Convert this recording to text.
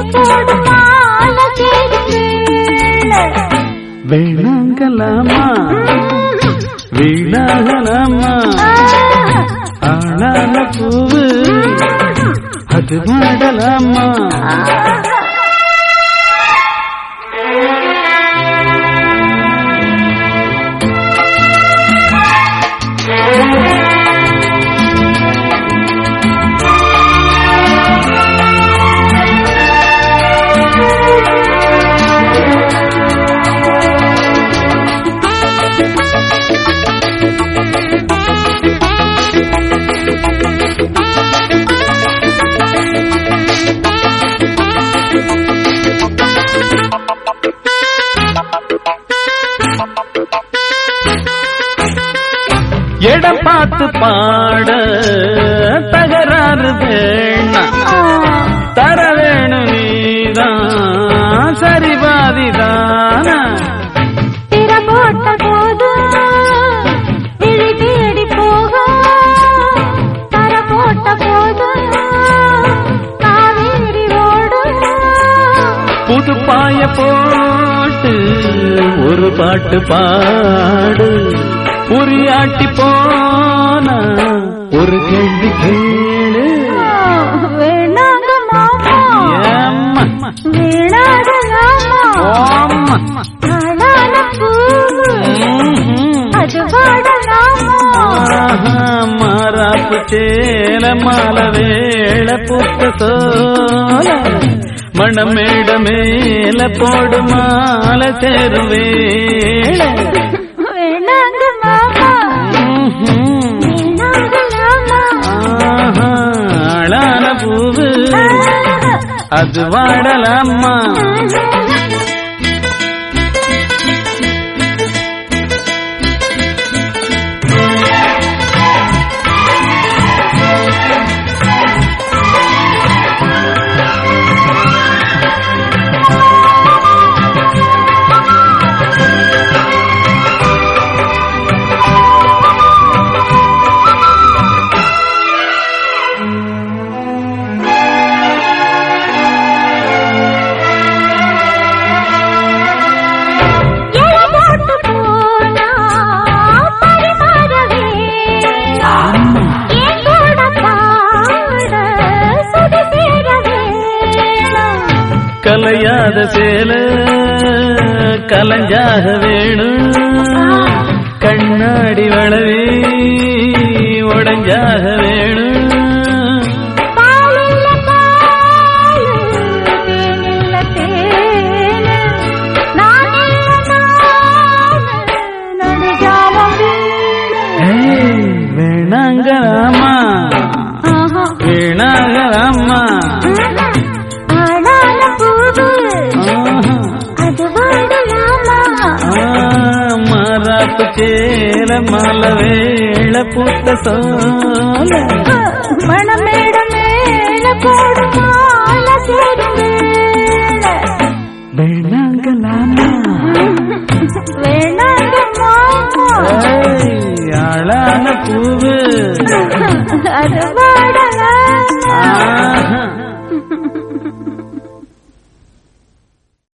போடும் மாலை சேரும் வேளை. வேணாங்கலாமா வீணாகலாமா ஆளான பூவு அது மாடலாமா இடம் பார்த்து பாட தகராறு வேணாம் தர வேணும் நீதான் சரி பாதிதானா திற போட்ட போதும் விழி தேடி போகும் தர போட்ட போதும் காவேரி ஓடும் புது பாய போட்டு ஒரு பாட்டு பாடு உரியாட்டி போனா ஒரு கேள்வி கேளு வேணாங்க மாமா ஏம்மா, வேணாத மாமா ஓம்மா. அழான பூவு ம்ஹும். அது வாடலாமா ஆஹா, மாறாப்பு சேல மால வேள புத்த சோல மணமேட மேல போடு மால சேருவேள வேணாங்க மாமா வேணாங்க மாமா ஆளான பூவு அது வாடலாமா எலை போட்டு போனா பரிமாற வேணாம். என் கூட பாட சுதி சேர வேணாம். கலையாத சேல கலைஞ்சாக வேணும் கண்ணாடி வளவி உடஞ்சாக வேணும் பாலில்ல பாலு, தேனில்ல தேனு. நானில்ல நானு, நடுஜாமம் வீணு. ஏய், வேணாங்கலாமா ஆஹா. வேணாங்கலாமா ஆளான பூவு, ஆஹா. அது வாடலாமா மாறாப்பு சேல மால வேள புத்த சோல மணமேட மேல போடும் மாலை சேரும் வேளை. வேணாங்கலாமா வேணாங்க மாமா ஏய், ஆளான பூவு அது வாட